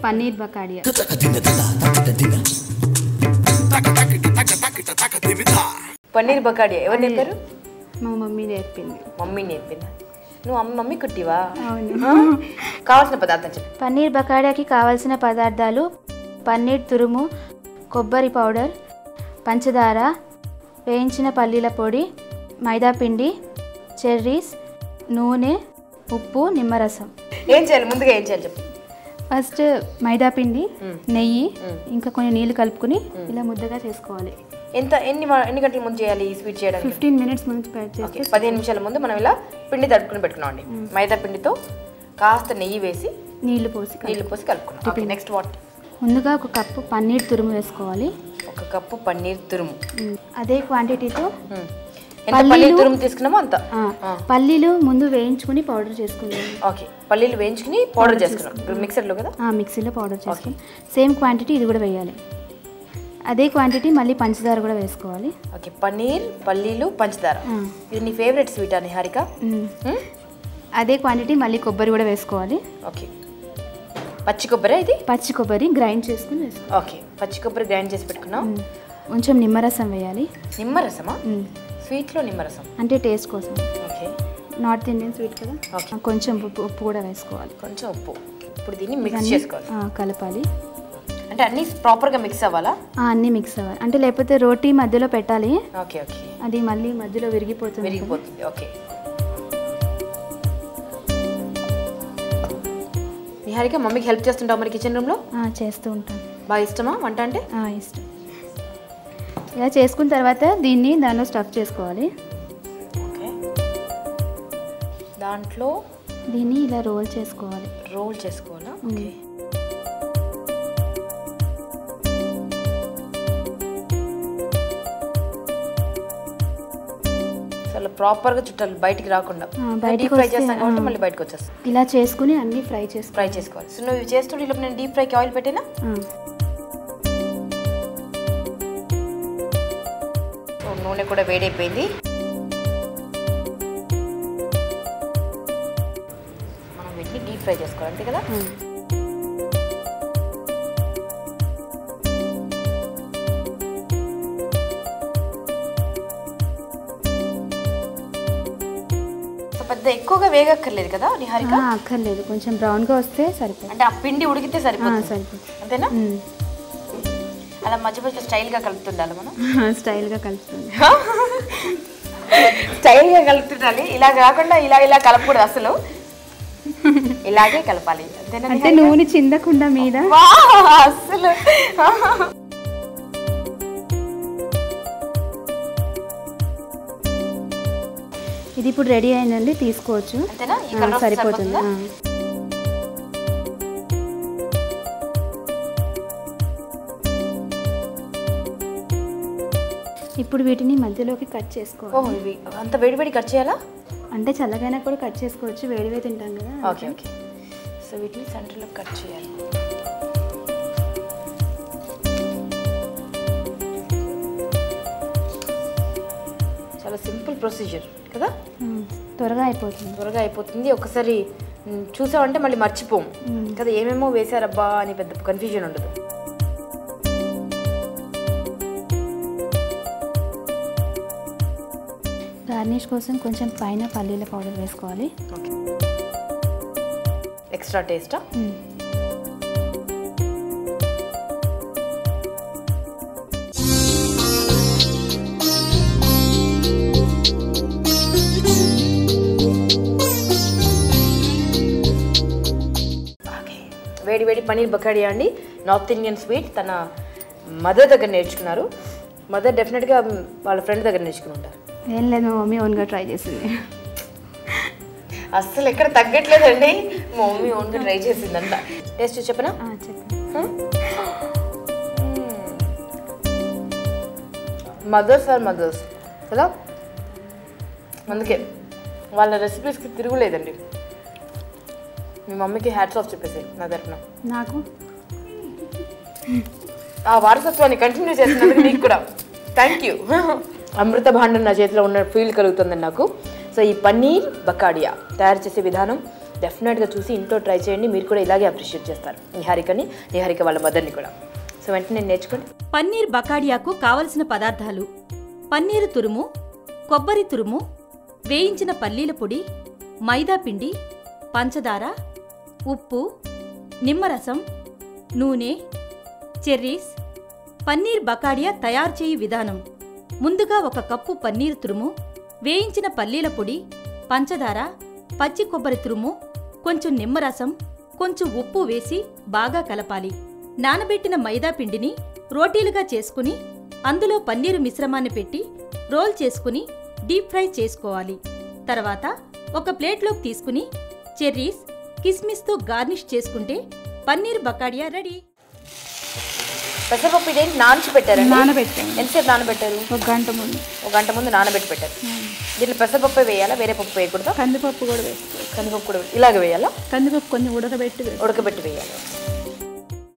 పన్నీర్ బకాడియా పన్నీర్ బకాడియా ఎవరు నేర్పారు మా మమ్మీ నేర్పింది మమ్మీ నేర్పిందా నువ్వు అమ్మ మమ్మీ కుట్టివా అవును ఆ? కావాల్సిన పదార్థం చెప్పు పన్నీర్ బకాడియాకి కావాల్సిన పదార్థాలు పన్నీర్ తురుము కొబ్బరి పౌడర్ పంచదార వేయించిన పల్లీల పొడి మైదా పిండి చెర్రీస్ నూనె ఉప్పు నిమ్మరసం ఏం చేయాలి ముందుగా ఏం చేయాలి చెప్పు ఫస్ట్ మైదా పిండి నెయ్యి ఇంకా కొన్ని నీళ్ళు కలుపుకుని ఇలా ముద్దగా చేసుకోవాలి ఎంత ఎన్ని మ- ఎన్ని గంటల ముందు చేయాలి ఈ స్వీట్ చేయడానికి ఫిఫ్టీన్ మినిట్స్ ముందు ప్యాక్ చేసి ఓకే పదిహేను నిమిషాల ముందు మనం ఇలా పిండి తడుపుకుని పెట్టుకున్నాం అండి మైదా పిండితో కాస్త నెయ్యి వేసి నీళ్లు పోసి కలుపు- నీళ్లు పోసి కలుపుకున్నాం ఓకే నెక్స్ట్ వాట్ ముందుగా ఒక కప్పు పన్నీర్ తురుము వేసుకోవాలి ఒక కప్పు పన్నీర్ తురుము ఉమ్, అదే క్వాంటిటీతో మ్మ్. ఎంత పన్నీర్ తురుము తీసుకున్నామో అంత ఆ, పల్లీలు ముందు వేయించుకుని పౌడర్ చేసుకున్నాం ఓకే పల్లీలు వేయించుకుని పౌడర్ చేసుకున్నాం ఇప్పుడు మిక్సర్లో కదా ఆ, మిక్సీలో పౌడర్ చేసుకుని సేమ్ క్వాంటిటీ ఇది కూడా వేయాలి అదే క్వాంటిటీ మళ్ళీ పంచదార కూడా వేసుకోవాలి ఓకే పన్నీర్ పల్లీలు పంచదార ఆ, ఇది నీ ఫేవరెట్ స్వీట్ అని హారిక ఉమ్. మ్మ్? అదే క్వాంటిటీ మళ్ళీ కొబ్బరి కూడా వేసుకోవాలి ఓకే పచ్చి కొబ్బరి ఇది పచ్చి కొబ్బరి గ్రైండ్ చేసుకుని వేసుకోవాలి ఓకే పచ్చి కొబ్బరి గ్రైండ్ చేసి పెట్టుకున్నాం ఉమ్. కొంచెం నిమ్మరసం వేయాలి నిమ్మరసమా ఉమ్. స్వీట్లో నిమ్మరసం అంటే టేస్ట్ కోసం ఓకే నార్త్ ఇండియన్ స్వీట్ కదా ఓకే. ఆ, కొంచెం ఉప్పు ఉప్పు కూడా వేసుకోవాలి కొంచెం ఉప్పు ఇప్పుడు దీన్ని మిక్స్ చేసుకోవాలి ఆ, కలపాలి అంటే అన్నీ ప్రాపర్గా మిక్స్ అవ్వాలా ఆ, అన్నీ మిక్స్ అవ్వాలి అంటే లేకపోతే రోటీ మధ్యలో పెట్టాలి ఓకే ఓకే అది మళ్ళీ మధ్యలో విరిగిపోతుంది కదా. విరిగిపోతుంది ఓకే నిహారిక మమ్మీకి హెల్ప్ చేస్తుంటావు మరి కిచెన్ రూమ్లో ఆ, చేస్తూ ఉంటాను బాగా ఇష్టమా వంట అంటే ఆ, ఇష్టం ఇలా చేసుకున్న తర్వాత దీన్ని దానిలో స్టఫ్ చేసుకోవాలి ఓకే దాంట్లో దీన్ని ఇలా రోల్ చేసుకోవాలి రోల్ చేసుకోవాలా ఓకే అసలు ప్రాపర్గా చుట్టాలి బయటికి రాకుండా ఆ, బయటికి డీప్ ఫ్రై వస్తే, చేస్తాం కాబట్టి ఆ. మళ్ళీ బయటకు వచ్చేస్తాం ఇలా చేసుకుని అన్నీ ఫ్రై చేసుకోవాలి ఫ్రై చేసుకోవాలి సో నువ్వు ఇవి చేస్తుంటే ఇలా నేను డీప్ ఫ్రైకి ఆయిల్ పెట్టినా ఆ, సో నూనె కూడా వేడైపోయింది మనం వీటిని డీప్ ఫ్రై చేసుకోవాలి అంతే కదా ఆ. సో పెద్ద ఎక్కువగా వేగక్కర్లేదు కదా నిహారిక ఆ, అక్కర్లేదు కొంచెం బ్రౌన్గా వస్తే సరిపోతుంది అంటే ఆ పిండి ఉడికితే ఆ, సరిపోతుంది సరిపోతుంది అంతేనా ఉమ్. అలా మధ్య మధ్య స్టైల్గా కలుపుతుండాలి మనం స్టైల్గా కలుపుతుంది స్టైల్గా కలుపుతుండాలి ఇలా కాకుండా ఇలా ఇలా కలపకూడదు అసలు ఇలాగే కలపాలి అంతేనా అంటే నూనె చిందకుండా మీద వా, అస్సలు ఇది ఇప్పుడు రెడీ అయిందండి తీసుకోవచ్చు అంతేనా ఈ ఆ, కలర్ వస్తే సరిపోతుంది సరిపోతుందా? ఆ. ఇప్పుడు వీటిని మధ్యలోకి కట్ చేసుకోవాలి ఓహో ఇవి అంత వేడి వేడి కట్ చేయాలా అంటే చల్లగైనా కూడా కట్ చేసుకోవచ్చు వేడివే తింటాం కదా ఓకే ఓకే సో వీటిని సెంటర్లో కట్ చేయాలి చాలా సింపుల్ ప్రొసీజర్ కదా ఉమ్, త్వరగా అయిపోతుంది త్వరగా అయిపోతుంది ఒకసారి మ్, చూసామంటే మళ్ళీ మర్చిపోం మ్మ్. కదా ఏమేమో వేశారబ్బా అని పెద్ద కన్ఫ్యూజన్ ఉండదు గార్నిష్ కోసం కొంచెం పైన పల్లీల పౌడర్ వేసుకోవాలి ఓకే ఎక్స్ట్రా టేస్టా ఉమ్. ఓకే వేడి వేడి పనీర్ బకాడియా అండి నార్త్ ఇండియన్ స్వీట్ తన మదర్ దగ్గర నేర్చుకున్నారు మదర్ డెఫినెట్గా వాళ్ళ ఫ్రెండ్ దగ్గర నేర్చుకుని ఉంటారు ఏం లేదు మా మమ్మీ ఓన్గా ట్రై చేసింది అస్సలు ఎక్కడ తగ్గట్లేదండి మా మమ్మీ ఓన్గా ట్రై చేసిందంట టేస్ట్ చెప్పనా ఆ, చెప్పండి మదర్స్ ఆర్ మదర్స్ కదా అందుకే వాళ్ళ రెసిపీస్కి తిరుగులేదండి మీ మమ్మీకి హ్యాట్స్ ఆఫ్ చెప్పేసి నా తరఫున నాకు ఆ వారసత్వాన్ని కంటిన్యూ చేస్తున్నందుకు నీకు కూడా థ్యాంక్ యూ అమృత భాండం నా చేతిలో ఉన్న ఫీల్ కలుగుతుందండి నాకు సో ఈ పన్నీర్ బకాడియా తయారు చేసే విధానం డెఫినెట్గా చూసి ఇంట్లో ట్రై చేయండి మీరు కూడా ఇలాగే అప్రిషియేట్ చేస్తారు నిహారికని నిహారిక వాళ్ళ మదర్ని కూడా సో వెంటనే నేర్చుకోండి పన్నీర్ బకాడియాకు కావలసిన పదార్థాలు పన్నీరు తురుము కొబ్బరి తురుము వేయించిన పల్లీల పొడి మైదా పిండి పంచదార ఉప్పు నిమ్మరసం నూనె చెర్రీస్ పన్నీర్ బకాడియా తయారు చేయు విధానం ముందుగా ఒక కప్పు పన్నీర్ తురుము వేయించిన పల్లీల పొడి పంచదార పచ్చి కొబ్బరి తురుము కొంచెం నిమ్మరసం కొంచెం ఉప్పు వేసి బాగా కలపాలి నానబెట్టిన మైదా పిండిని రోటీలుగా చేసుకుని అందులో పన్నీరు మిశ్రమాన్ని పెట్టి రోల్ చేసుకుని డీప్ ఫ్రై చేసుకోవాలి తర్వాత ఒక ప్లేట్లోకి తీసుకుని చెర్రీస్ కిస్మిస్తో గార్నిష్ చేసుకుంటే పన్నీర్ బకాడియా రెడీ పెసరపప్పు ఇదేంటి నానిచి పెట్టారండి నానబెట్టాను ఎంతసేపు నానబెట్టారు ఒక గంట ముందు ఒక గంట ముందు నానబెట్టి పెట్టారు దీంట్లో పెసరపప్పు వేయాలా వేరే పప్పు వేయకూడదా కందిపప్పు కూడా వేసుకోవాలి కందిపప్పు కూడా ఇలాగ వేయాలా కందిపప్పు కొంచెం ఉడకబెట్టి వేసుకోవాలి. ఉడకబెట్టి వేయాలి